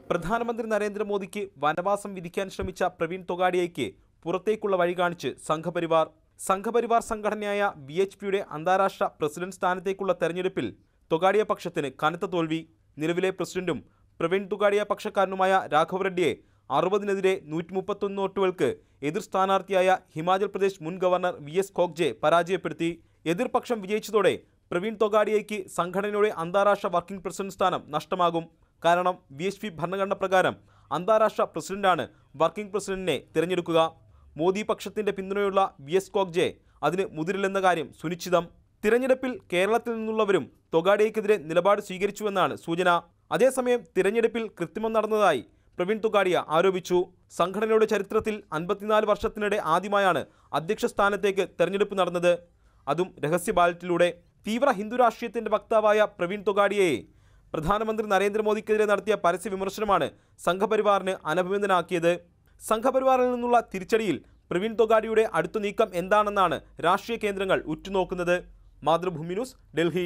പ്രധാനമന്ത്രി നരേന്ദ്രമോദിക്ക് വനവാസം വിധിക്കാൻ ശ്രമിച്ച പ്രവീൺ തൊഗാഡിയയ്ക്ക് പുറത്തേക്കുള്ള വഴി കാണിച്ച് സംഘപരിവാർ സംഘപരിവാർ സംഘടനയായ വി എച്ച് പിയുടെ അന്താരാഷ്ട്ര പ്രസിഡന്റ് സ്ഥാനത്തേക്കുള്ള തെരഞ്ഞെടുപ്പിൽ തൊഗാഡിയ പക്ഷത്തിന് കനത്ത തോൽവി നിലവിലെ പ്രസിഡന്റും പ്രവീൺ തൊഗാഡിയ പക്ഷക്കാരനുമായ രാഘവ് റെഡ്ഡിയെ അറുപതിനെതിരെ നൂറ്റി മുപ്പത്തൊന്ന് വോട്ടുകൾക്ക് എതിർ സ്ഥാനാർത്ഥിയായ ഹിമാചൽ പ്രദേശ് മുൻ ഗവർണർ വി എസ് കോക്ജെ പരാജയപ്പെടുത്തി എതിർപക്ഷം വിജയിച്ചതോടെ പ്രവീൺ തൊഗാഡിയയ്ക്ക് സംഘടനയുടെ അന്താരാഷ്ട്ര വർക്കിംഗ് പ്രസിഡന്റ് സ്ഥാനം നഷ്ടമാകും കാരണം വി എച്ച് പി ഭരണഘടന പ്രകാരം അന്താരാഷ്ട്ര പ്രസിഡന്റാണ് വർക്കിംഗ് പ്രസിഡന്റിനെ തിരഞ്ഞെടുക്കുക മോദി പക്ഷത്തിന്റെ പിന്തുണയുള്ള വി എസ് കോക്ജെ അതിന് മുതിരില്ലെന്ന കാര്യം സുനിശ്ചിതം തിരഞ്ഞെടുപ്പിൽ കേരളത്തിൽ നിന്നുള്ളവരും തൊഗാഡിയയ്ക്കെതിരെ നിലപാട് സ്വീകരിച്ചുവെന്നാണ് സൂചന അതേസമയം തിരഞ്ഞെടുപ്പിൽ കൃത്രിമം നടന്നതായി പ്രവീൺ തുഗാഡിയ ആരോപിച്ചു സംഘടനയുടെ ചരിത്രത്തിൽ അൻപത്തിനാല് വർഷത്തിനിടെ ആദ്യമായാണ് അധ്യക്ഷ സ്ഥാനത്തേക്ക് തെരഞ്ഞെടുപ്പ് നടന്നത് അതും രഹസ്യ ബാലറ്റിലൂടെ തീവ്ര ഹിന്ദു രാഷ്ട്രീയത്തിന്റെ വക്താവായ പ്രവീൺ തൊഗാഡിയയെ പ്രധാനമന്ത്രി നരേന്ദ്രമോദിക്കെതിരെ നടത്തിയ പരസ്യ വിമർശനമാണ് സംഘപരിവാറിന് അനഭിനന്ദനാക്കിയത് സംഘപരിവാറിൽ നിന്നുള്ള തിരിച്ചടിയിൽ പ്രവീൺ തൊഗാഡിയുടെ അടുത്ത നീക്കം എന്താണെന്നാണ് രാഷ്ട്രീയ കേന്ദ്രങ്ങൾ ഉറ്റുനോക്കുന്നത് മാതൃഭൂമി ന്യൂസ് ഡൽഹി